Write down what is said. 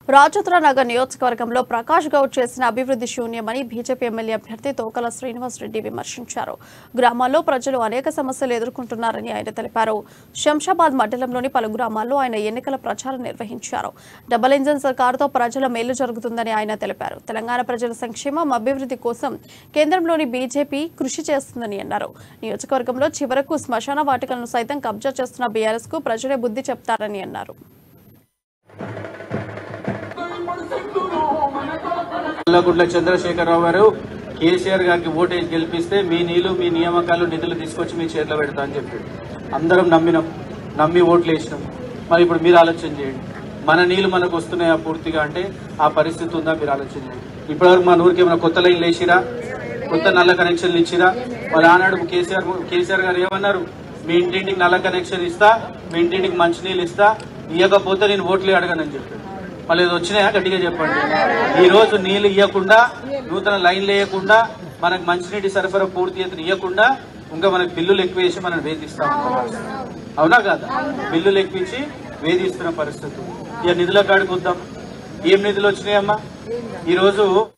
రాజేంద్ర నగర్ నియోజకవర్గంలో ప్రకాష్ గౌడ్ చేసిన అభివృద్ధి శూన్యమని బీజేపీ ఎమ్మెల్యే అభ్యర్థి తోకల శ్రీనివాస్ రెడ్డి విమర్శించారు గ్రామాల్లో ప్రజలు అనేక సమస్యలు ఎదుర్కొంటున్నారని ఆయన తెలిపారు శంషాబాద్ మండలంలోని పలు గ్రామాల్లో ఆయన ఎన్నికల ప్రచారం నిర్వహించారు డబుల్ ఇంజన్ సర్కారుతో ప్రజల మేలు జరుగుతుందని ఆయన తెలిపారు తెలంగాణ ప్రజల సంక్షేమం అభివృద్ధి కోసం కేంద్రంలోని బీజేపీ కృషి చేస్తుందని అన్నారు నియోజకవర్గంలో చివరకు శ్మశాన వాటికలను సైతం కబ్జా చేస్తున్న బీఆర్ఎస్ కు ప్రజలే బుద్ధి చెప్తారని అన్నారు కల్లాకుంట్ల చంద్రశేఖరరావు గారు కేసీఆర్ గారికి ఓటేసి గెలిపిస్తే మీ నీళ్లు మీ నియామకాలు నిధులు తీసుకొచ్చి మీ చేతిలో పెడతా అని చెప్పాడు అందరం నమ్మినాం నమ్మి ఓట్లు వేసినాం మరి ఇప్పుడు మీరు ఆలోచన చేయండి మన నీళ్లు మనకు వస్తున్నాయా పూర్తిగా అంటే ఆ పరిస్థితి ఉందా మీరు ఆలోచన చేయండి ఇప్పటివరకు మన ఊరికి ఏమైనా కొత్త లైన్లు వేసిరా కొత్త నల్ల కనెక్షన్లు ఇచ్చిరా మరి ఆనాడు కేసీఆర్ కేసీఆర్ గారు ఏమన్నారు మీ ఇంటింటికి నల్ల కనెక్షన్ ఇస్తా మీ ఇంటింటికి మంచినీళ్ళు ఇస్తా ఇవ్వకపోతే నేను ఓట్లే అడగనని చెప్పాడు మళ్ళీ ఇది వచ్చినాయా గట్టిగా చెప్పండి ఈ రోజు నీళ్లు ఇవ్వకుండా నూతన లైన్లు వేయకుండా మనకు మంచినీటి సరఫరా పూర్తి ఎత్తున ఇవ్వకుండా ఇంకా మనకు బిల్లులు ఎక్కువ వేసి మనం వేధిస్తాం అవునా కదా బిల్లులు ఎక్కువించి వేధిస్తున్న పరిస్థితి ఇక నిధుల కాడికి వద్దాం ఏం నిధులు వచ్చినాయమ్మా ఈ రోజు